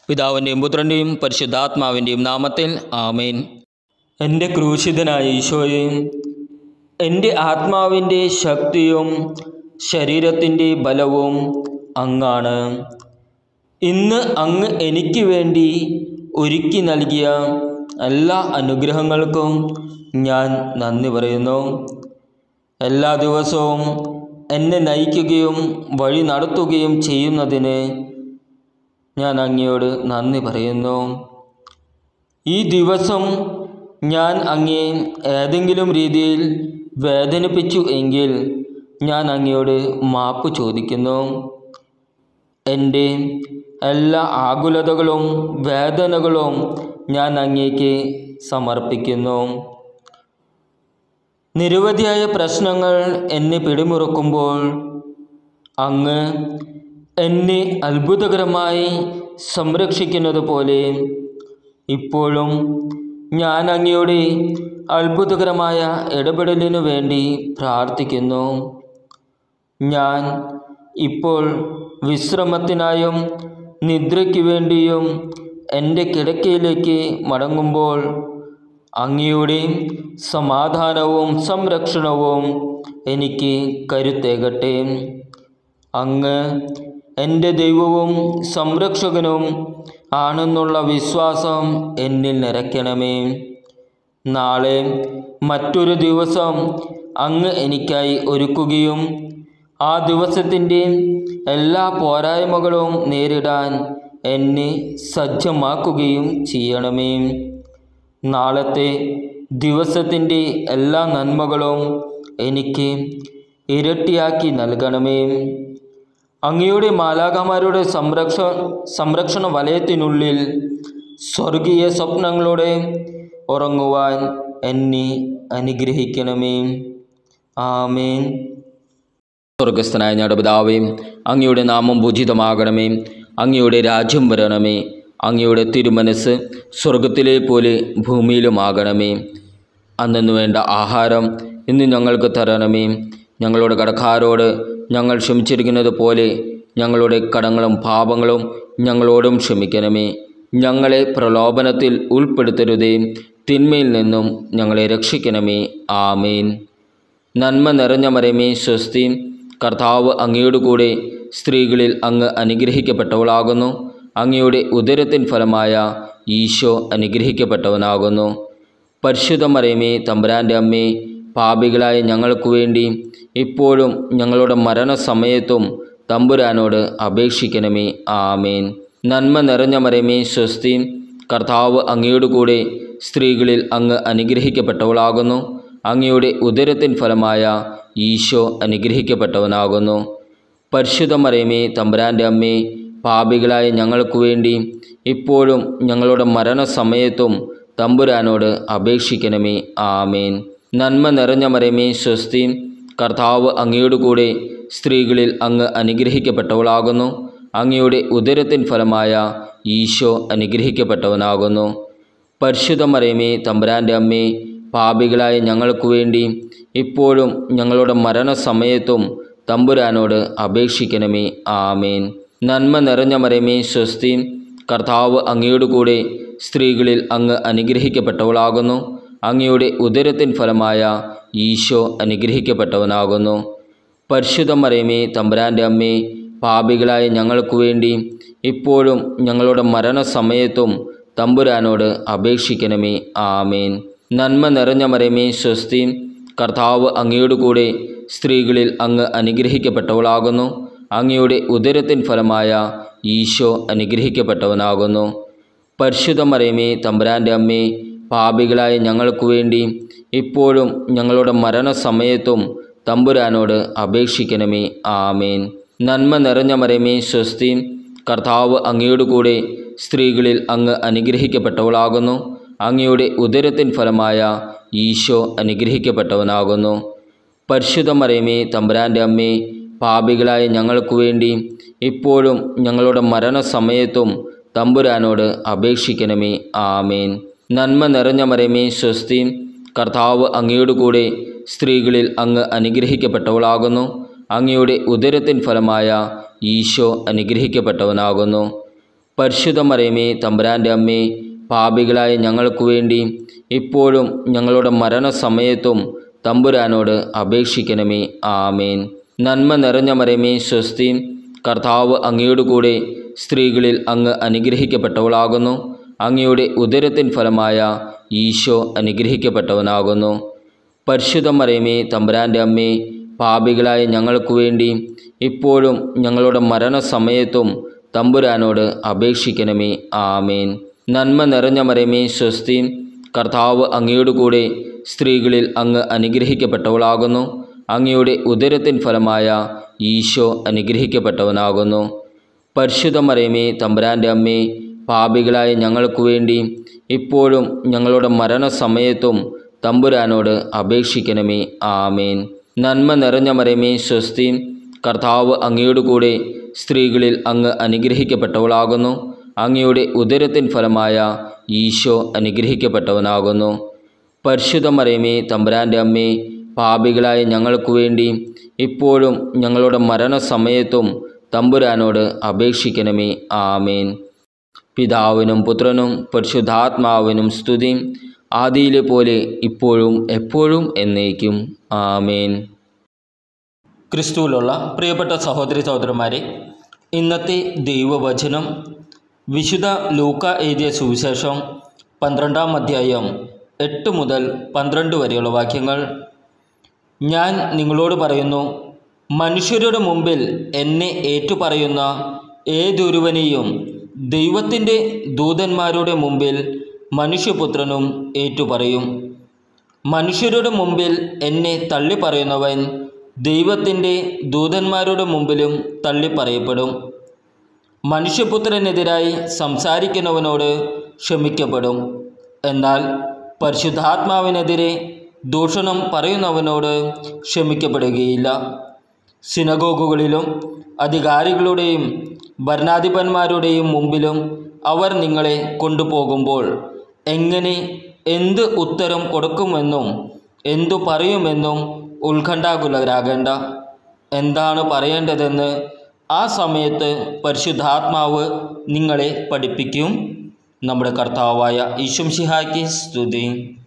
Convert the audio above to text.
പിതാവിൻ്റെയും പുത്രൻ്റെയും പരിശുദ്ധാത്മാവിൻ്റെയും നാമത്തിൽ ആമേൻ എൻ്റെ ക്രൂശിതനായ ഈശോയെ എൻ്റെ ആത്മാവിൻ്റെ ശക്തിയും ശരീരത്തിൻ്റെ ബലവും അങ്ങാണ് ഇന്ന് അങ്ങ് എനിക്ക് വേണ്ടി ഒരുക്കി നൽകിയ എല്ലാ അനുഗ്രഹങ്ങൾക്കും ഞാൻ നന്ദി പറയുന്നു എല്ലാ ദിവസവും എന്നെ നയിക്കുകയും വഴി നടത്തുകയും ചെയ്യുന്നതിന് ഞാൻ അങ്ങയോട് നന്ദി പറയുന്നു ഈ ദിവസം ഞാൻ അങ്ങേ ഏതെങ്കിലും രീതിയിൽ വേദനിപ്പിച്ചു എങ്കിൽ ഞാൻ അങ്ങയോട് മാപ്പ് ചോദിക്കുന്നു എൻ്റെ എല്ലാ ആകുലതകളും വേദനകളും ഞാൻ അങ്ങേക്ക് സമർപ്പിക്കുന്നു നിരവധിയായ പ്രശ്നങ്ങൾ എന്നെ പിടിമുറുക്കുമ്പോൾ അങ്ങ് എന്നെ അത്ഭുതകരമായി സംരക്ഷിക്കുന്നത് പോലെ ഇപ്പോഴും ഞാൻ അങ്ങയുടെ അത്ഭുതകരമായ ഇടപെടലിനു വേണ്ടി പ്രാർത്ഥിക്കുന്നു ഞാൻ ഇപ്പോൾ വിശ്രമത്തിനായും നിദ്രയ്ക്ക് വേണ്ടിയും എൻ്റെ കിടക്കയിലേക്ക് മടങ്ങുമ്പോൾ അങ്ങയുടെ സമാധാനവും സംരക്ഷണവും എനിക്ക് കരുത്തേകട്ടെ അങ്ങ് എൻ്റെ ദൈവവും സംരക്ഷകനും ആണെന്നുള്ള വിശ്വാസം എന്നിൽ നിറയ്ക്കണമേ നാളെ മറ്റൊരു ദിവസം അങ്ങ് എനിക്കായി ഒരുക്കുകയും ആ ദിവസത്തിൻ്റെ എല്ലാ പോരായ്മകളും നേരിടാൻ എന്നെ സജ്ജമാക്കുകയും ചെയ്യണമേ നാളത്തെ ദിവസത്തിൻ്റെ എല്ലാ നന്മകളും എനിക്ക് ഇരട്ടിയാക്കി നൽകണമേ അങ്ങയുടെ മാലാകമാരുടെ സംരക്ഷ സംരക്ഷണ വലയത്തിനുള്ളിൽ സ്വർഗീയ സ്വപ്നങ്ങളോടെ ഉറങ്ങുവാൻ എന്നെ അനുഗ്രഹിക്കണമേ ആമേൻ സ്വർഗസ്ഥനായ ഞങ്ങളുടെ പിതാവേ അങ്ങയുടെ നാമം പൂജിതമാകണമേ അങ്ങയുടെ രാജ്യം വരണമേ അങ്ങയുടെ തിരുമനസ് സ്വർഗത്തിലെ പോലെ ഭൂമിയിലുമാകണമേ അന്നു വേണ്ട ആഹാരം ഇന്ന് ഞങ്ങൾക്ക് തരണമേ ഞങ്ങളുടെ കടക്കാരോട് ഞങ്ങൾ ക്ഷമിച്ചിരിക്കുന്നത് പോലെ ഞങ്ങളുടെ കടങ്ങളും പാപങ്ങളും ഞങ്ങളോടും ക്ഷമിക്കണമേ ഞങ്ങളെ പ്രലോഭനത്തിൽ ഉൾപ്പെടുത്തരുതേ തിന്മയിൽ നിന്നും ഞങ്ങളെ രക്ഷിക്കണമേ ആമേൻ നന്മ നിറഞ്ഞ മരമേ സ്വസ്തി കർത്താവ് അങ്ങയോട് കൂടെ സ്ത്രീകളിൽ അങ്ങ് അനുഗ്രഹിക്കപ്പെട്ടവളാകുന്നു അങ്ങയുടെ ഉദരത്തിൻ ഫലമായ ഈശോ അനുഗ്രഹിക്കപ്പെട്ടവനാകുന്നു പരിശുദ്ധ മരമേ തമ്പുരാൻ്റെ അമ്മേ പാപികളായ ഞങ്ങൾക്ക് വേണ്ടി ഇപ്പോഴും ഞങ്ങളുടെ മരണസമയത്തും തമ്പുരാനോട് അപേക്ഷിക്കണമേ ആമേൻ നന്മ നിറഞ്ഞ മരമേ സ്വസ്തി കർത്താവ് അങ്ങയോട് കൂടെ സ്ത്രീകളിൽ അങ്ങ് അനുഗ്രഹിക്കപ്പെട്ടവളാകുന്നു അങ്ങയുടെ ഉദരത്തിൻ ഫലമായ ഈശോ അനുഗ്രഹിക്കപ്പെട്ടവനാകുന്നു പരിശുദ്ധ മരമേ തമ്പുരാൻ്റെ അമ്മേ പാപികളായ ഞങ്ങൾക്ക് വേണ്ടി ഇപ്പോഴും ഞങ്ങളുടെ മരണസമയത്തും തമ്പുരാനോട് അപേക്ഷിക്കണമേ ആമേൻ നന്മ നിറഞ്ഞ മരമേ സ്വസ്തി കർത്താവ് അങ്ങയോട് കൂടെ സ്ത്രീകളിൽ അങ്ങ് അനുഗ്രഹിക്കപ്പെട്ടവളാകുന്നു അങ്ങയുടെ ഉദരത്തിൻ ഫലമായ ഈശോ അനുഗ്രഹിക്കപ്പെട്ടവനാകുന്നു പരിശുദ്ധ മരമേ തമ്പുരാൻ്റെ അമ്മേ പാപികളായ ഞങ്ങൾക്ക് വേണ്ടി ഇപ്പോഴും ഞങ്ങളുടെ മരണസമയത്തും തമ്പുരാനോട് അപേക്ഷിക്കണമേ ആമേൻ നന്മ നിറഞ്ഞ മരമേ സ്വസ്തി കർത്താവ് അങ്ങയോട് കൂടെ സ്ത്രീകളിൽ അങ്ങ് അനുഗ്രഹിക്കപ്പെട്ടവളാകുന്നു അങ്ങയുടെ ഉദരത്തിൻ ഫലമായ ഈശോ അനുഗ്രഹിക്കപ്പെട്ടവനാകുന്നു പരിശുദ്ധ മരമേ തമ്പുരാൻ്റെ അമ്മേ പാപികളായ ഞങ്ങൾക്ക് വേണ്ടി ഇപ്പോഴും ഞങ്ങളുടെ മരണസമയത്തും തമ്പുരാനോട് അപേക്ഷിക്കണമേ ആമേൻ നന്മ നിറഞ്ഞ മരമേ സ്വസ്തി കർത്താവ് അങ്ങയോട് കൂടെ സ്ത്രീകളിൽ അങ്ങ് അനുഗ്രഹിക്കപ്പെട്ടവളാകുന്നു അങ്ങയുടെ ഉദരത്തിൻ ഫലമായ ഈശോ അനുഗ്രഹിക്കപ്പെട്ടവനാകുന്നു പരിശുദ്ധ മരമേ തമ്പുരാൻ്റെ അമ്മേ പാപികളായ ഞങ്ങൾക്ക് വേണ്ടി ഇപ്പോഴും ഞങ്ങളുടെ മരണസമയത്തും തമ്പുരാനോട് അപേക്ഷിക്കണമേ ആമേൻ നന്മ നിറഞ്ഞ മരമേ സ്വസ്തി കർത്താവ് അങ്ങയോട് കൂടെ സ്ത്രീകളിൽ അങ്ങ് അനുഗ്രഹിക്കപ്പെട്ടവളാകുന്നു അങ്ങയുടെ ഉദരത്തിൻ ഫലമായ ഈശോ അനുഗ്രഹിക്കപ്പെട്ടവനാകുന്നു പരിശുദ്ധ മരമേ തമ്പുരാൻ്റെ അമ്മേ പാപികളായ ഞങ്ങൾക്ക് വേണ്ടി ഇപ്പോഴും ഞങ്ങളുടെ മരണസമയത്തും തമ്പുരാനോട് അപേക്ഷിക്കണമേ ആമേൻ നന്മ നിറഞ്ഞ മരമേ സ്വസ്തി കർത്താവ് അങ്ങയോട് കൂടെ സ്ത്രീകളിൽ അങ്ങ് അനുഗ്രഹിക്കപ്പെട്ടവളാകുന്നു അങ്ങയുടെ ഉദരത്തിൻ ഫലമായ ഈശോ അനുഗ്രഹിക്കപ്പെട്ടവനാകുന്നു പരിശുദ്ധമറിയമേ തമ്പുരാൻ്റെ അമ്മേ പാപികളായ ഞങ്ങൾക്ക് വേണ്ടി ഇപ്പോഴും ഞങ്ങളുടെ മരണസമയത്തും തമ്പുരാനോട് അപേക്ഷിക്കണമേ ആമേൻ നന്മ നിറഞ്ഞ മരമേ സ്വസ്തി കർത്താവ് അങ്ങയുടെ കൂടെ സ്ത്രീകളിൽ അങ്ങ് അനുഗ്രഹിക്കപ്പെട്ടവളാകുന്നു അങ്ങയുടെ ഉദരത്തിൻ ഫലമായ ഈശോ അനുഗ്രഹിക്കപ്പെട്ടവനാകുന്നു പരിശുദ്ധമറിയമേ തമ്പുരാൻ്റെ അമ്മേ പാപികളായ ഞങ്ങൾക്ക് വേണ്ടി ഇപ്പോഴും ഞങ്ങളുടെ മരണസമയത്തും തമ്പുരാനോട് അപേക്ഷിക്കണമേ ആമേൻ നന്മ നിറഞ്ഞ മരമേ സ്വസ്തി കർത്താവ് അങ്ങയുടെ കൂടെ സ്ത്രീകളിൽ അങ്ങ് അനുഗ്രഹിക്കപ്പെട്ടവളാകുന്നു അങ്ങയുടെ ഉദരത്തിൻ ഫലമായ ഈശോ അനുഗ്രഹിക്കപ്പെട്ടവനാകുന്നു പരിശുദ്ധമറിയമേ തമ്പുരാൻ്റെ അമ്മേ പാപികളായ ഞങ്ങൾക്ക് വേണ്ടി ഇപ്പോഴും ഞങ്ങളുടെ മരണസമയത്തും തമ്പുരാനോട് അപേക്ഷിക്കണമേ ആമേൻ നന്മ നിറഞ്ഞ മരമേ സ്വസ്തി കർത്താവ് അങ്ങയുടെ കൂടെ സ്ത്രീകളിൽ അങ്ങ് അനുഗ്രഹിക്കപ്പെട്ടവളാകുന്നു അങ്ങയുടെ ഉദരത്തിൻ ഫലമായ ഈശോ അനുഗ്രഹിക്കപ്പെട്ടവനാകുന്നു പരിശുദ്ധമറിയമേ തമ്പുരാൻ്റെ അമ്മേ പാപികളായ ഞങ്ങൾക്ക് വേണ്ടി ഇപ്പോഴും ഞങ്ങളുടെ മരണസമയത്തും തമ്പുരാനോട് അപേക്ഷിക്കണമേ ആമേൻ പിതാവിനും പുത്രനും പരിശുദ്ധാത്മാവിനും സ്തുതി ആദിയിലെ പോലെ ഇപ്പോഴും എപ്പോഴും എന്നേക്കും ആമേൻ ക്രിസ്തുവിലുള്ള പ്രിയപ്പെട്ട സഹോദരി സഹോദരന്മാരെ ഇന്നത്തെ ദൈവവചനം വിശുദ്ധ ലൂക്ക എഴുതിയ സുവിശേഷം പന്ത്രണ്ടാം അധ്യായം എട്ട് മുതൽ പന്ത്രണ്ട് വരെയുള്ള വാക്യങ്ങൾ ഞാൻ നിങ്ങളോട് പറയുന്നു മനുഷ്യരുടെ മുമ്പിൽ എന്നെ ഏറ്റുപറയുന്ന ഏതൊരുവനെയും ദൈവത്തിൻ്റെ ദൂതന്മാരുടെ മുമ്പിൽ മനുഷ്യപുത്രനും ഏറ്റുപറയും മനുഷ്യരുടെ മുമ്പിൽ എന്നെ തള്ളിപ്പറയുന്നവൻ ദൈവത്തിൻ്റെ ദൂതന്മാരുടെ മുമ്പിലും തള്ളിപ്പറയപ്പെടും മനുഷ്യപുത്രനെതിരായി സംസാരിക്കുന്നവനോട് ക്ഷമിക്കപ്പെടും എന്നാൽ പരിശുദ്ധാത്മാവിനെതിരെ ദൂഷണം പറയുന്നവനോട് ക്ഷമിക്കപ്പെടുകയില്ല സിനഗോഗുകളിലും അധികാരികളുടെയും ഭരണാധിപന്മാരുടെയും മുമ്പിലും അവർ നിങ്ങളെ കൊണ്ടുപോകുമ്പോൾ എങ്ങനെ എന്ത് ഉത്തരം കൊടുക്കുമെന്നും എന്തു പറയുമെന്നും ഉത്കണ്ഠാകുലരാകേണ്ട എന്താണ് പറയേണ്ടതെന്ന് ആ സമയത്ത് പരിശുദ്ധാത്മാവ് നിങ്ങളെ പഠിപ്പിക്കും നമ്മുടെ കർത്താവായ ഈശുംഷിഹായ്ക്ക് സ്തുതി